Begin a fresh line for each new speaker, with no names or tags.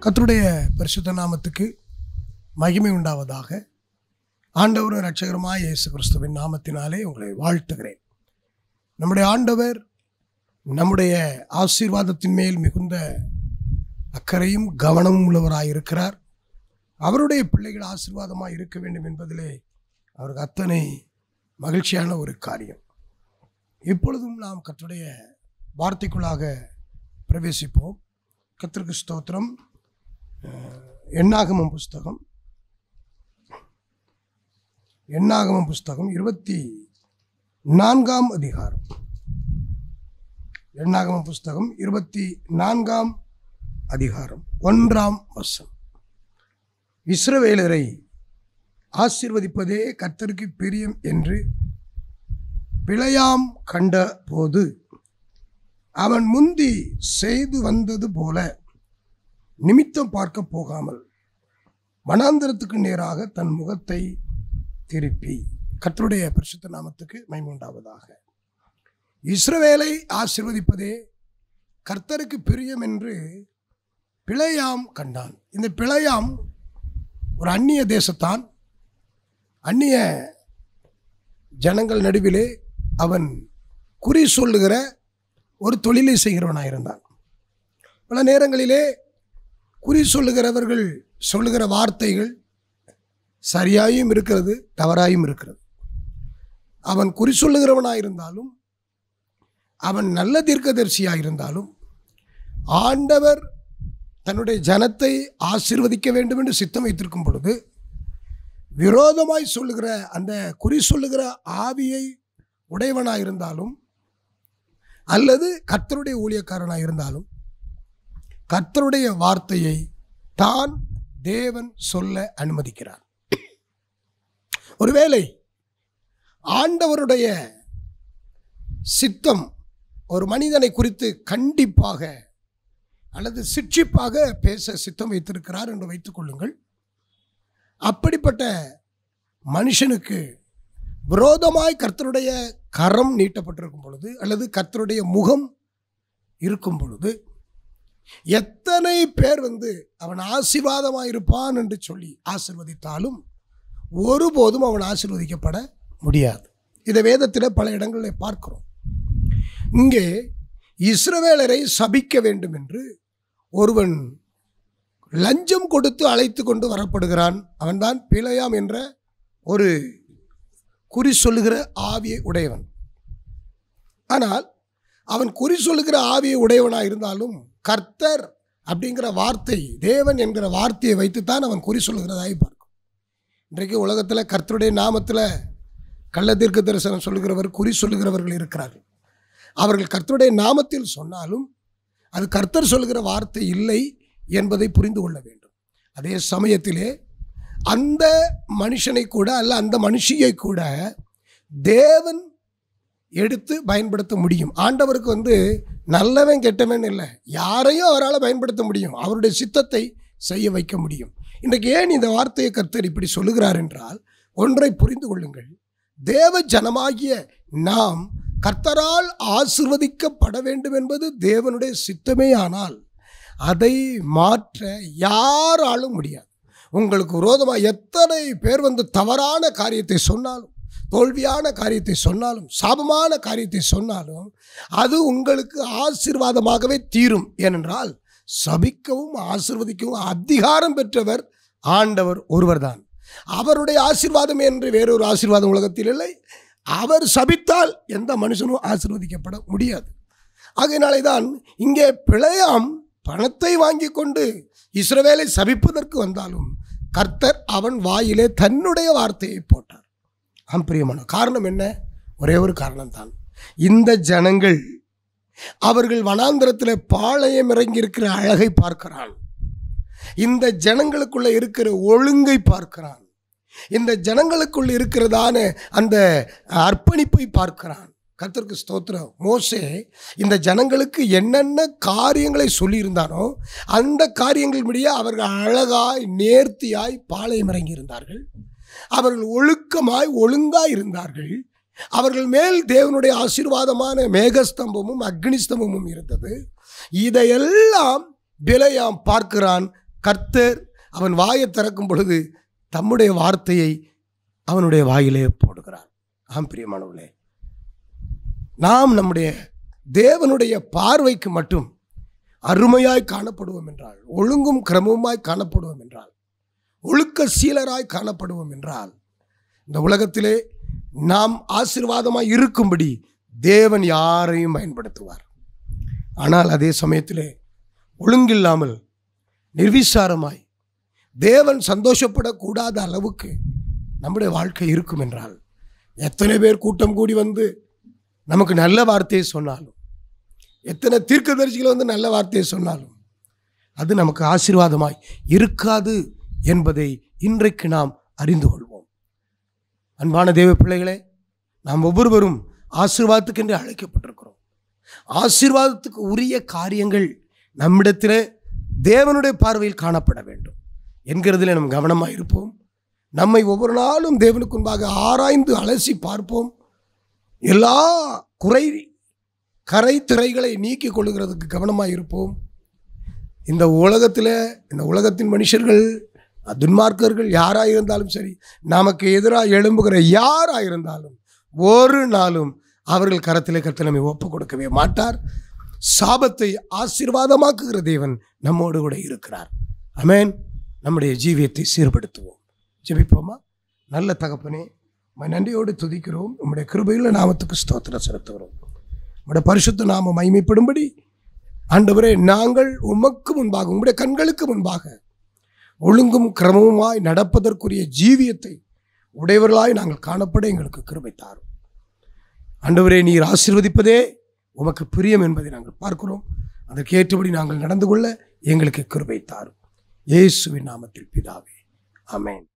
கர்த்தருடைய பரிசுத்த நாமத்துக்கு மகிமை உண்டாவதாக ஆண்டவரும் இரட்சகருமாய் இயேசு கிறிஸ்துவின் நாமத்தினாலே உங்களை வாழ்த்துகிறேன் நம்முடைய ஆண்டவர் நம்முடைய ஆசீர்வாதத்தின் மேல் மிகுந்த அக்கறையும் கவனமும் உள்ளவராய் இருக்கிறார் அவருடைய பிள்ளைகள் ஆசீர்வாதமாக இருக்க வேண்டும் என்பதிலே அவருக்கு அத்தனை மகிழ்ச்சியான ஒரு காரியம் இப்பொழுதும் நாம் கர்த்தருடைய வார்த்தைக்குள்ளாக பிரவேசிப்போம் கர்த்தருக்கு ஸ்தோத்திரம் அஹ், எண்ணாகமம் புஸ்தகம் எண்ணாகமம் புஸ்தகம் இருபத்தி நான்காம் அதிகாரம் எண்ணாகமம் புஸ்தகம் இருபத்தி நான்காம் அதிகாரம் ஒன்றாம் வசனம் இஸ்ரவேலரை ஆசீர்வதிப்பதே கர்த்தருக்கு பிரியம் என்று பிழையாம் கண்ட போது அவன் முந்தி செய்து வந்தது போல நிமித்தம் பார்க்க போகாமல் வனாந்தரத்துக்கு நேராக தன் முகத்தை திருப்பி கர்த்தருடைய பரிசுத்த நாமத்துக்கு மைமுண்டாவதாக இஸ்ரவேலை ஆசீர்வதிப்பதே கர்த்தருக்கு பிரியம் என்று பிழையாம் கண்டான் இந்த பிழையாம் ஒரு அந்நிய தேசத்தான் அந்நிய ஜனங்கள் நடுவிலே அவன் குறி சொல்லுகிற ஒரு தொழிலை செய்கிறவனாக இருந்தான் பல நேரங்களிலே குறி சொல்லுகிறவர்கள் சொல்லுகிற வார்த்தைகள் சரியாயும் இருக்கிறது தவறாயும் இருக்கிறது அவன் குறி சொல்லுகிறவனாக இருந்தாலும் அவன் நல்ல தீர்க்கதரிசியாக இருந்தாலும் ஆண்டவர் தன்னுடைய ஜனத்தை ஆசீர்வதிக்க வேண்டும் என்று சித்தம் வைத்திருக்கும் பொழுது விரோதமாய் சொல்லுகிற அந்த குறி சொல்லுகிற ஆவியை உடையவனாக இருந்தாலும் அல்லது கர்த்தருடைய ஊழியக்காரனாக இருந்தாலும் கர்த்தருடைய வார்த்தையை தான் தேவன் சொல்ல அனுமதிக்கிறார் ஒருவேளை ஆண்டவருடைய சித்தம் ஒரு மனிதனை குறித்து கண்டிப்பாக அல்லது சிட்சிப்பாக பேச சித்தம் வைத்திருக்கிறார் என்று வைத்துக் கொள்ளுங்கள் அப்படிப்பட்ட மனுஷனுக்கு விரோதமாய் கர்த்தருடைய கரம் நீட்டப்பட்டிருக்கும் பொழுது அல்லது கர்த்தருடைய முகம் இருக்கும் பொழுது எத்தனை பேர் வந்து அவன் ஆசீர்வாதமாக இருப்பான் என்று சொல்லி ஆசீர்வதித்தாலும் ஒருபோதும் அவன் ஆசீர்வதிக்கப்பட முடியாது இதை வேதத்தில் பல இடங்களில் பார்க்கிறோம் இங்கே இஸ்ரவேலரை சபிக்க வேண்டும் என்று ஒருவன் லஞ்சம் கொடுத்து அழைத்து கொண்டு வரப்படுகிறான் அவன்தான் பிழையாம் என்ற ஒரு குறி சொல்லுகிற ஆவியை உடையவன் ஆனால் அவன் குறி சொல்லுகிற ஆவியை உடையவனாக இருந்தாலும் கர்த்தர் அப்படிங்கிற வார்த்தை தேவன் என்கிற வார்த்தையை வைத்துத்தான் அவன் குறி சொல்லுகிறதாய் பார்க்கும் இன்றைக்கு உலகத்தில் கர்த்தருடைய நாமத்தில் கள்ள தீர்க்க தரிசனம் சொல்லுகிறவர் குறி சொல்லுகிறவர்கள் இருக்கிறார்கள் அவர்கள் கர்த்தருடைய நாமத்தில் சொன்னாலும் அது கர்த்தர் சொல்லுகிற வார்த்தை இல்லை என்பதை புரிந்து கொள்ள வேண்டும் அதே சமயத்திலே அந்த மனுஷனை கூட அல்ல அந்த மனுஷியை கூட தேவன் எடுத்து பயன்படுத்த முடியும் ஆண்டவருக்கு வந்து நல்லவன் கெட்டவன் இல்லை யாரையும் அவரால் பயன்படுத்த முடியும் அவருடைய சித்தத்தை செய்ய வைக்க முடியும் இன்றைக்கு ஏன் இந்த வார்த்தையை கர்த்தர் இப்படி சொல்லுகிறார் என்றால் ஒன்றை புரிந்து கொள்ளுங்கள் தேவ ஜனமாகிய நாம் கர்த்தரால் ஆசிர்வதிக்கப்பட வேண்டும் என்பது தேவனுடைய சித்தமே ஆனால் அதை மாற்ற யாராலும் முடியாது உங்களுக்கு விரோதமாக எத்தனை பேர் வந்து தவறான காரியத்தை சொன்னாலும் தோல்வியான காரியத்தை சொன்னாலும் சாபமான காரியத்தை சொன்னாலும் அது உங்களுக்கு ஆசீர்வாதமாகவே தீரும் ஏனென்றால் சபிக்கவும் ஆசிர்வதிக்கவும் அதிகாரம் பெற்றவர் ஆண்டவர் ஒருவர்தான் அவருடைய ஆசீர்வாதம் என்று வேறொரு ஆசீர்வாதம் உலகத்தில் இல்லை அவர் சபித்தால் எந்த மனுஷனும் ஆசீர்வதிக்கப்பட முடியாது ஆகையினாலே தான் இங்கே பிழையாம் பணத்தை வாங்கி கொண்டு இஸ்ரவேலை சபிப்பதற்கு வந்தாலும் கர்த்தர் அவன் வாயிலே தன்னுடைய வார்த்தையை போட்டார் ஆம் பிரியமான காரணம் என்ன ஒரே ஒரு காரணம்தான் இந்த ஜனங்கள் அவர்கள் வனாந்திரத்தில் பாளையம் இறங்கி இருக்கிற அழகை பார்க்கிறான் இந்த ஜனங்களுக்குள்ள இருக்கிற ஒழுங்கை பார்க்கிறான் இந்த ஜனங்களுக்குள் இருக்கிறதான அந்த அர்ப்பணிப்பை பார்க்கிறான் கர்த்தருக்கு ஸ்தோத்திரம் மோசே இந்த ஜனங்களுக்கு என்னென்ன காரியங்களை சொல்லியிருந்தானோ அந்த காரியங்கள் முடிய அவர்கள் அழகாய் நேர்த்தியாய் பாளையம் இறங்கி இருந்தார்கள் அவர்கள் ஒழுக்கமாய் ஒழுங்காய் இருந்தார்கள் அவர்கள் மேல் தேவனுடைய ஆசீர்வாதமான மேகஸ்தம்பமும் அக்னி ஸ்தம்பமும் இருந்தது இதையெல்லாம் பிலையாம் பார்க்கிறான் கர்த்தர் அவன் வாயை திறக்கும் பொழுது தம்முடைய வார்த்தையை அவனுடைய வாயிலே போடுகிறார் ஆம் பிரியமானவர்களே நாம் நம்முடைய தேவனுடைய பார்வைக்கு மட்டும் அருமையாய் காணப்படுவோம் என்றால் ஒழுங்கும் கிரமமாய் காணப்படுவோம் என்றால் ஒழுக்க சீலராய் காணப்படுவோம் என்றால் இந்த உலகத்திலே நாம் ஆசீர்வாதமாய் இருக்கும்படி தேவன் யாரையும் பயன்படுத்துவார் ஆனால் அதே சமயத்திலே ஒழுங்கில்லாமல் நிர்விசாரமாய் தேவன் சந்தோஷப்படக்கூடாத அளவுக்கு நம்முடைய வாழ்க்கை இருக்கும் என்றால் எத்தனை பேர் கூட்டம் கூடி வந்து நமக்கு நல்ல வார்த்தையை சொன்னாலும் எத்தனை தீர்க்கதரிசிகள் வந்து நல்ல வார்த்தையை சொன்னாலும் அது நமக்கு ஆசீர்வாதமாய் இருக்காது என்பதை இன்றைக்கு நாம் அறிந்து கொள்வோம் அன்பான தேவ பிள்ளைகளே நாம் ஒவ்வொருவரும் ஆசீர்வாதத்துக்கென்று அழைக்கப்பட்டிருக்கிறோம் ஆசீர்வாதத்துக்கு உரிய காரியங்கள் நம்மிடத்தில் தேவனுடைய பார்வையில் காணப்பட வேண்டும் என்கிறதில் நாம் கவனமாக இருப்போம் நம்மை ஒவ்வொரு நாளும் தேவனுக்கு முன்பாக ஆராய்ந்து அலசி பார்ப்போம் எல்லா குறை கரை திரைகளை நீக்கிக் கொள்ளுகிறதுக்கு கவனமாக இருப்போம் இந்த உலகத்தில் இந்த உலகத்தின் மனுஷர்கள் துன்மார்க்கர்கள் யாராக இருந்தாலும் சரி நமக்கு எதிராக எழும்புகிற யாராக இருந்தாலும் ஒரு நாளும் அவர்கள் கரத்திலே கருத்து நம்மை ஒப்பு கொடுக்கவே மாட்டார் சாபத்தை ஆசீர்வாதமாக்குகிற தேவன் நம்மோடு கூட இருக்கிறார் அமேன் நம்முடைய ஜீவியத்தை சீர்படுத்துவோம் ஜெபிப்போமா நல்ல தகப்பனே உம்மை நன்றியோடு துதிக்கிறோம் உம்முடைய கிருபையுள்ள நாமத்துக்கு ஸ்தோத்திரம் செலுத்துகிறோம் உம்முடைய பரிசுத்த நாம மைமைப்படும்படி ஆண்டவரே நாங்கள் உமக்கு முன்பாக உம்முடைய கண்களுக்கு முன்பாக ஒழுங்கும் கிரமமுமாய் நடப்பதற்குரிய ஜீவியத்தை உடையவர்களாய் நாங்கள் காணப்பட எங்களுக்கு கிருபை தாரும் ஆண்டவரே நீர் ஆசீர்வதிப்பதே உமக்கு பிரியம் என்பதை நாங்கள் பார்க்கிறோம் அதற்கு ஏற்றபடி நாங்கள் நடந்து கொள்ள எங்களுக்கு கிருபை தாரும் இயேசுவின் நாமத்தில் பிதாவே ஆமென்